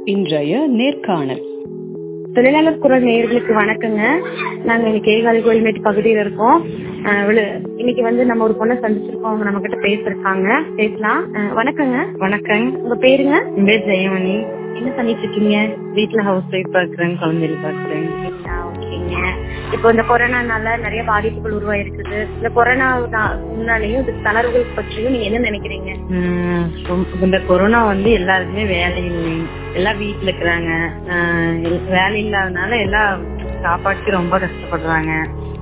இன்றைய நேர்காணல் தொழிலாளர் குரல் நேயர்களுக்கு வணக்கங்க நாங்க இன்னைக்கு ஏகாலி கோயில்மேட்டு பகுதியில இருக்கோம் அஹ் விழு- இன்னைக்கு வந்து நம்ம ஒரு பொண்ணை சந்திச்சிருக்கோம் அவங்க நம்ம கிட்ட பேசிருக்காங்க பேசலாம் அஹ் வணக்கங்க வணக்கம் உங்க பேருங்க என் பேர் ஜெயமணி என்ன பண்ணிட்டு இருக்கீங்க வீட்ல ஹவுஸ் ஒய்ஃப் பாக்குறேன் குழந்தைகள் பாக்குறேன் ஆ, ஓகேங்க இப்போ இந்த கொரோனானால நிறைய பாதிப்புகள் உருவாயிருக்குது இந்த கொரோனா நா- முன்னாலேயும் இதுக்கு தளர்வுகள் பற்றியும் நீங்க என்ன நினைக்கிறீங்க உம் ரொம்ப- இந்த கொரோனா வந்து எல்லாருக்குமே வேலை இல்லை எல்லாம் வீட்டுல இருக்கிறாங்க ஆஹ் எல்- வேலை இல்லாதனால எல்லாம் சாப்பாட்டுக்கு ரொம்ப கஷ்டப்படுறாங்க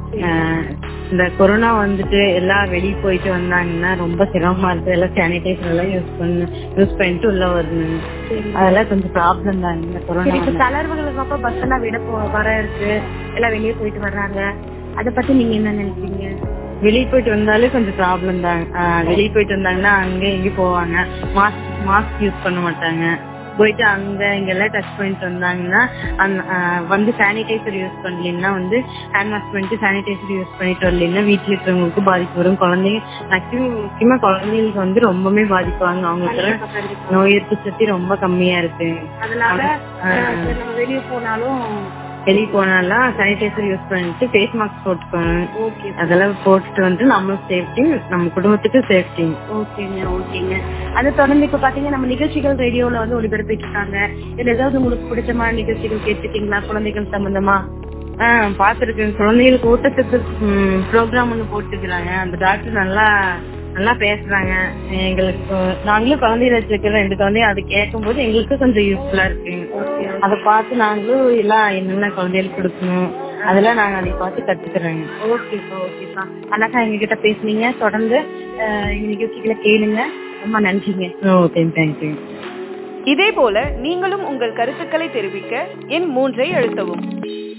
ஆஹ் இந்த கொரோனா வந்துட்டு எல்லாம் வெளியே போயிட்டு வந்தாங்கன்னா ரொம்ப சிரமமா இருக்கு எல்லாம் சானிடைசர் எல்லாம் யூஸ் பண்ணு யூஸ் பண்ணிட்டு உள்ள வரணும் அதெல்லாம் கொஞ்சம் ப்ராப்ளம் தான் இந்த சரி கொரோனா இப்ப தளர்வுகளுக்கு அப்ப பஸ் எல்லாம் விட போ- வர இருக்கு எல்லாம் வெளியே போயிட்டு வர்றாங்க அத பத்தி நீங்க என்ன நினைக்கிறீங்க வெளியே போயிட்டு வந்தாலே கொஞ்சம் ப்ராப்ளம் தான் ஆஹ் வெளியே போயிட்டு வந்தாங்கன்னா அங்க இங்க போவாங்க மாஸ்க் மாஸ்க் யூஸ் பண்ண மாட்டாங்க போயிட்டு அங்க இங்க எல்லாம் டச் பண்ணிட்டு வந்தாங்கன்னா அந்த- ஆஹ் வந்து சானிடைசர் யூஸ் பண்ணலன்னா வந்து ஹேண்ட் வாஷ் பண்ணிட்டு சானிடைசர் யூஸ் பண்ணிட்டு வரலன்னா வீட்டுல இருக்கிறவங்களுக்கு பாதிப்பு வரும் குழந்தைங்க மேக்சிமம் முக்கியமா குழந்தைங்களுக்கு வந்து ரொம்பவே பாதிப்பாங்க அவங்களுக்கு நோய் எதிர்ப்பு சக்தி ரொம்ப கம்மியா இருக்கு அதனால ஆஹ் அஹ், சரி, நம்ம வெளியே போனாலும் வெளியே போனாலாம் சானிடைசர் யூஸ் பண்ணிட்டு ஃபேஸ் மாஸ்க் போட்டுக்கணும் ஓகே அதெல்லாம் போட்டுட்டு வந்து நம்மளுக்கு சேஃப்டி நம்ம குடும்பத்துக்கு சேஃப்டி ஓகேங்க ஓகேங்க அதை தொடர்ந்து இப்ப பாத்தீங்கன்னா நம்ம நிகழ்ச்சிகள் ரேடியோல வந்து ஒளிபரப்பிட்டு இருக்காங்க இதுல ஏதாவது உங்களுக்கு பிடிச்சமான நிகழ்ச்சிகள் கேட்டிருக்கீங்களா குழந்தைகள் சம்பந்தமா ஆஹ் பாத்துருக்கேன் குழந்தைகளுக்கு ஊட்டச்சத்து ப்ரோக்ராம் ஒண்ணு போட்டுக்கிறாங்க அந்த டாக்டர் நல்லா நல்லா பேசுறாங்க எங்களுக்கு நாங்களும் குழந்தைய வச்சிருக்கிற ரெண்டு குழந்தையும் அது கேட்கும் போது எங்களுக்கு கொஞ்சம் யூஸ்ஃபுல்லா இருக்கு அதை பார்த்து நாங்களும் எல்லாம் என்னென்ன குழந்தைகளுக்கு கொடுக்கணும் அதெல்லாம் நாங்க அதை பார்த்து கத்துக்கிறோங்க ஓகேப்பா ஓகேப்பா அழகா எங்க கிட்ட பேசுனீங்க தொடர்ந்து அஹ், எங்க நிகழ்ச்சிகளை கேளுங்க ரொம்ப நன்றிங்க ஓகே தேங்க்யூ இதேபோல நீங்களும் உங்கள் கருத்துக்களை தெரிவிக்க எண் மூன்றை அழுத்தவும்